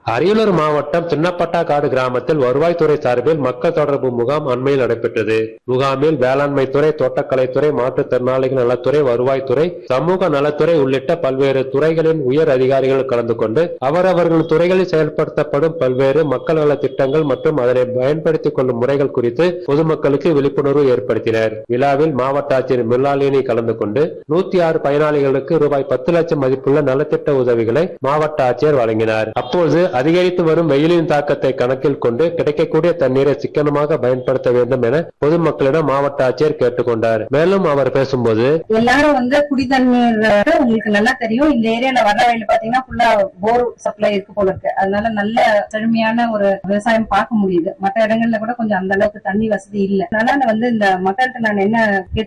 அரியலூர் மாவட்டம் சின்னப்பட்டாக்காடு கிராமத்தில் வருவாய்த்துறை சார்பில் மக்கள் தொடர்பு முகாம் அண்மையில் நடைபெற்றது முகாமில் வேளாண்மை துறை தோட்டக்கலைத்துறை மாற்றுத்திறனாளிகள் நலத்துறை வருவாய்த்துறை சமூக நலத்துறை உள்ளிட்ட பல்வேறு துறைகளின் உயர் அதிகாரிகள் கலந்து கொண்டு அவரவர்கள் துறைகளில் செயல்படுத்தப்படும் பல்வேறு மக்கள் நல திட்டங்கள் மற்றும் அதனை பயன்படுத்திக் கொள்ளும் முறைகள் குறித்து பொதுமக்களுக்கு விழிப்புணர்வு ஏற்படுத்தினர் விழாவில் மாவட்ட ஆட்சியர் மில்லாலினி கலந்து கொண்டு நூத்தி ஆறு பயனாளிகளுக்கு ரூபாய் பத்து லட்சம் மதிப்புள்ள நலத்திட்ட உதவிகளை மாவட்ட ஆட்சியர் வழங்கினார் அப்போது அதிகரித்து வரும் வெயிலின் தாக்கத்தை கணக்கில் கொண்டு கிடைக்கக்கூடிய தண்ணீரை சிக்கனமாக பயன்படுத்த வேண்டும் என பொதுமக்களிடம் மாவட்ட ஆட்சியர் கேட்டுக்கொண்டார் மேலும் அவர் பேசும்போது எல்லாரும் வந்து குடி தண்ணீர் வந்து உங்களுக்கு நல்லா தெரியும் இந்த ஏரியால வர வயல் பாத்தீங்கன்னா ஃபுல்லா போர் சப்ளை இருக்கு போல இருக்கு அதனால நல்ல செழுமையான ஒரு விவசாயம் பார்க்க முடியுது மற்ற இடங்கள்ல கூட கொஞ்சம் அந்த அளவுக்கு தண்ணி வசதி இல்ல அதனால வந்து இந்த மக்கள்கிட்ட நான் என்ன கேட்டு